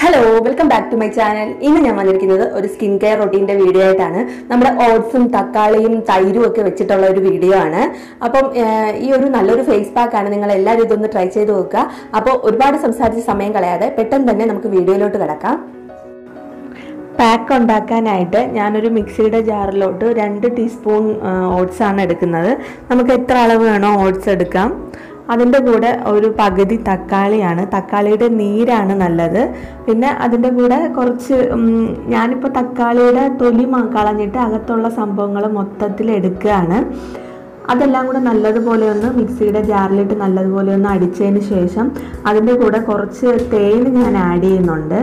hello welcome back to my channel ഇന്ന് ഞാൻ വന്നിരിക്കുന്നത് ഒരു സ്കിൻ കെയർ റൊട്ടീന്റെ വീഡിയോ ആയിട്ടാണ് നമ്മുടെ ഓട്സും തക്കാളിയും തൈരും ഒക്കെ വെച്ചിട്ടുള്ള ഒരു വീഡിയോ ആണ് അപ്പം ഏഹ്, ഈ ഒരു നല്ലൊരു ഫേസ് പാക്ക് ആണ് നിങ്ങൾ എല്ലാവരും ഇതൊന്ന് ട്രൈ ചെയ്ത് നോക്കുക അപ്പോൾ ഒരുപാട് സംസാരിച്ച് സമയം കളയാതെ പെട്ടെന്ന് തന്നെ നമുക്ക് വീഡിയോയിലോട്ട് കിടക്കാം പാക്ക് ഉണ്ടാക്കാനായിട്ട് ഞാനൊരു മിക്സിയുടെ ജാറിലോട്ട് രണ്ട് ടീസ്പൂൺ ഓട്സ് ആണ് എടുക്കുന്നത് നമുക്ക് എത്ര അളവ് വേണോ ഓട്സ് എടുക്കാം അതിൻ്റെ കൂടെ ഒരു പകുതി തക്കാളിയാണ് തക്കാളിയുടെ നീരാണ് നല്ലത് പിന്നെ അതിൻ്റെ കൂടെ കുറച്ച് ഉം, ഞാനിപ്പോൾ തക്കാളിയുടെ തൊലി മ- കളഞ്ഞിട്ട് അകത്തുള്ള സംഭവങ്ങൾ മൊത്തത്തിൽ എടുക്കുകയാണ് അതെല്ലാം കൂടെ നല്ലതുപോലെ ഒന്ന് മിക്സിയുടെ ജാറിലിട്ട് നല്ലതുപോലെ ഒന്ന് അടിച്ചതിന് ശേഷം അതിൻ്റെ കൂടെ കുറച്ച് തേൻ ഞാൻ ആഡ് ചെയ്യുന്നുണ്ട്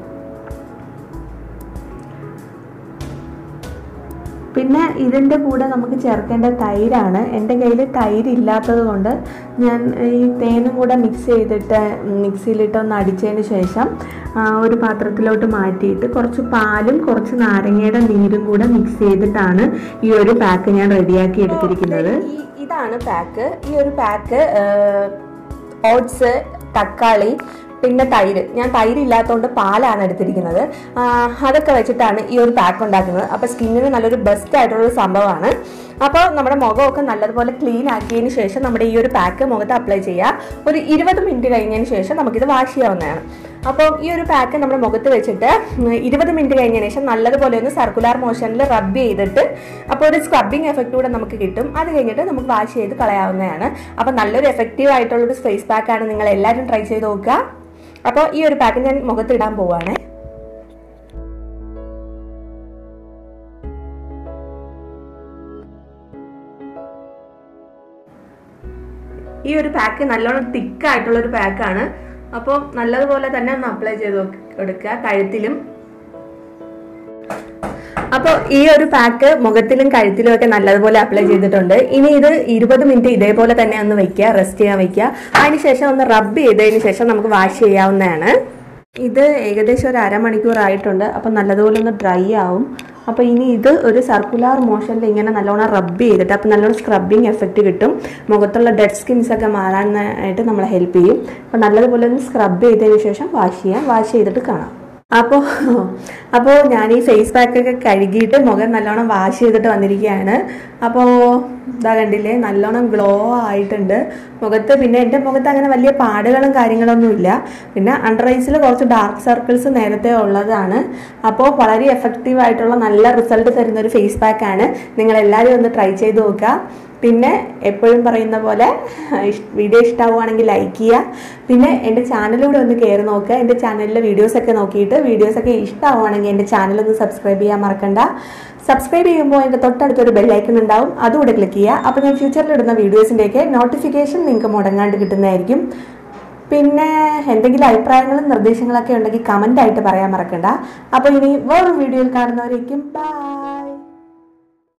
പിന്നെ ഇതിൻ്റെ കൂടെ നമുക്ക് ചേർക്കേണ്ട തൈരാണ് എൻ്റെ കയ്യിൽ തൈര് ഇല്ലാത്തത് കൊണ്ട് ഞാൻ ഈ തേനും കൂടെ മിക്സ് ചെയ്തിട്ട് മിക്സിയിലിട്ട് ഒന്ന് അടിച്ചതിന് ശേഷം ആ, ഒരു പാത്രത്തിലോട്ട് മാറ്റിയിട്ട് കുറച്ച് പാലും കുറച്ച് നാരങ്ങയുടെ നീരും കൂടെ മിക്സ് ചെയ്തിട്ടാണ് ഈ ഒരു പാക്ക് ഞാൻ റെഡിയാക്കി എടുത്തിരിക്കുന്നത് ഇതാണ് പാക്ക് ഈ ഒരു പാക്ക് ഓട്സ് തക്കാളി പിന്നെ തൈര് ഞാൻ തൈര് ഇല്ലാത്തതുകൊണ്ട് പാലാണ് എടുത്തിരിക്കുന്നത് ആ, അതൊക്കെ വെച്ചിട്ടാണ് ഈ ഒരു പാക്ക് ഉണ്ടാക്കുന്നത് അപ്പോൾ സ്കിന്നിന് നല്ലൊരു ബെസ്റ്റ് ആയിട്ടുള്ള ഒരു സംഭവമാണ് അപ്പോൾ നമ്മുടെ മുഖമൊക്കെ നല്ലതുപോലെ ക്ലീൻ ആക്കിയതിന് ശേഷം നമ്മുടെ ഈ ഒരു പാക്ക് മുഖത്ത് അപ്ലൈ ചെയ്യുക ഒരു ഇരുപത് മിനിറ്റ് കഴിഞ്ഞതിന് ശേഷം നമുക്കിത് വാഷ് ചെയ്യാവുന്നതാണ് അപ്പോൾ ഈ ഒരു പാക്ക് നമ്മുടെ മുഖത്ത് വെച്ചിട്ട് ഇരുപത് മിനിറ്റ് കഴിഞ്ഞതിന് ശേഷം നല്ലതുപോലെ ഒന്ന് സർക്കുലർ മോഷനിൽ റബ്ബ് ചെയ്തിട്ട് അപ്പോൾ ഒരു സ്ക്രബിങ് എഫക്റ്റ് കൂടെ നമുക്ക് കിട്ടും അത് കഴിഞ്ഞിട്ട് നമുക്ക് വാഷ് ചെയ്ത് കളയാവുന്നതാണ് അപ്പോൾ നല്ലൊരു എഫക്റ്റീവ് ആയിട്ടുള്ള ഒരു ഫേസ് പാക്കാണ് നിങ്ങൾ എല്ലാവരും ട്രൈ ചെയ്ത് നോക്കുക അപ്പോൾ ഈ ഒരു പാക്ക് ഞാൻ മുഖത്ത് ഇടാൻ പോവാണ് ഈ ഒരു പാക്ക് നല്ലോണം തിക്ക് ആയിട്ടുള്ള ഒരു പാക്കാണ് അപ്പോൾ നല്ലതുപോലെ തന്നെ ഒന്ന് അപ്ലൈ ചെയ്ത് നോക്ക് എടുക്കുക കഴുത്തിലും അപ്പോൾ ഈ ഒരു പാക്ക് മുഖത്തിലും കഴുത്തിലും ഒക്കെ നല്ലതുപോലെ അപ്ലൈ ചെയ്തിട്ടുണ്ട് ഇനി ഇത് ഇരുപത് മിനിറ്റ് ഇതേപോലെ തന്നെ ഒന്ന് വെക്കുക റെസ്റ്റ് ചെയ്യാൻ വെക്കുക അതിനുശേഷം ഒന്ന് റബ്ബ് ചെയ്തതിന് ശേഷം നമുക്ക് വാഷ് ചെയ്യാവുന്നതാണ് ഇത് ഏകദേശം ഒരു അരമണിക്കൂർ ആയിട്ടുണ്ട് അപ്പം നല്ലതുപോലെ ഒന്ന് ഡ്രൈ ആവും അപ്പോൾ ഇനി ഇത് ഒരു സർക്കുലാർ മോഷനിൽ ഇങ്ങനെ നല്ലോണം റബ്ബ് ചെയ്തിട്ട് അപ്പം നല്ലോണം സ്ക്രബിങ് എഫക്റ്റ് കിട്ടും മുഖത്തുള്ള ഡെഡ് സ്കിൻസ് ഒക്കെ മാറാനായിട്ട് നമ്മളെ ഹെൽപ്പ് ചെയ്യും അപ്പോൾ നല്ലതുപോലെ ഒന്ന് സ്ക്രബ് ചെയ്തതിന് ശേഷം വാഷ് ചെയ്യാം വാഷ് ചെയ്തിട്ട് കാണാം അപ്പോൾ അപ്പോൾ ഞാൻ ഈ ഫേസ് പാക്കൊക്കെ കഴുകിയിട്ട് മുഖം നല്ലോണം വാഷ് ചെയ്തിട്ട് വന്നിരിക്കുകയാണ് അപ്പോൾ ഇതാ കണ്ടില്ലേ നല്ലോണം ഗ്ലോ ആയിട്ടുണ്ട് മുഖത്ത് പിന്നെ എൻ്റെ മുഖത്ത് അങ്ങനെ വലിയ പാടുകളും കാര്യങ്ങളൊന്നും ഇല്ല പിന്നെ അണ്ടർ ഐസിൽ കുറച്ച് ഡാർക്ക് സർക്കിൾസ് നേരത്തെ ഉള്ളതാണ് അപ്പോൾ വളരെ എഫക്റ്റീവ് ആയിട്ടുള്ള നല്ല റിസൾട്ട് തരുന്ന ഒരു ഫേസ് പാക്കാണ് നിങ്ങൾ എല്ലാവരും ഒന്ന് ട്രൈ ചെയ്ത് നോക്കുക പിന്നെ എപ്പോഴും പറയുന്ന പോലെ ഇഷ്- വീഡിയോ ഇഷ്ടമാവുകയാണെങ്കിൽ ലൈക്ക് ചെയ്യുക പിന്നെ എൻ്റെ ചാനലിലൂടെ ഒന്ന് കയറി നോക്കുക എൻ്റെ ചാനലിലെ വീഡിയോസൊക്കെ നോക്കിയിട്ട് വീഡിയോസൊക്കെ ഇഷ്ടമാവുകയാണെങ്കിൽ എൻ്റെ ചാനലൊന്ന് സബ്സ്ക്രൈബ് ചെയ്യാൻ മറക്കണ്ട സബ്സ്ക്രൈബ് ചെയ്യുമ്പോൾ എൻ്റെ തൊട്ടടുത്തൊരു ബെല്ലൈക്കൺ ഉണ്ടാവും അതുകൂടെ ക്ലിക്ക് ചെയ്യുക അപ്പോൾ ഞാൻ ഫ്യൂച്ചറിൽ ഇടുന്ന വീഡിയോസിൻ്റെയൊക്കെ നോട്ടിഫിക്കേഷൻ നിങ്ങൾക്ക് മുടങ്ങാണ്ട് കിട്ടുന്നതായിരിക്കും പിന്നെ എന്തെങ്കിലും അഭിപ്രായങ്ങളും നിർദ്ദേശങ്ങളൊക്കെ ഉണ്ടെങ്കിൽ കമൻ്റ് ആയിട്ട് പറയാൻ മറക്കണ്ട അപ്പോൾ ഇനി വേറൊരു വീഡിയോയിൽ കാണുന്നവരേക്കും ബൈ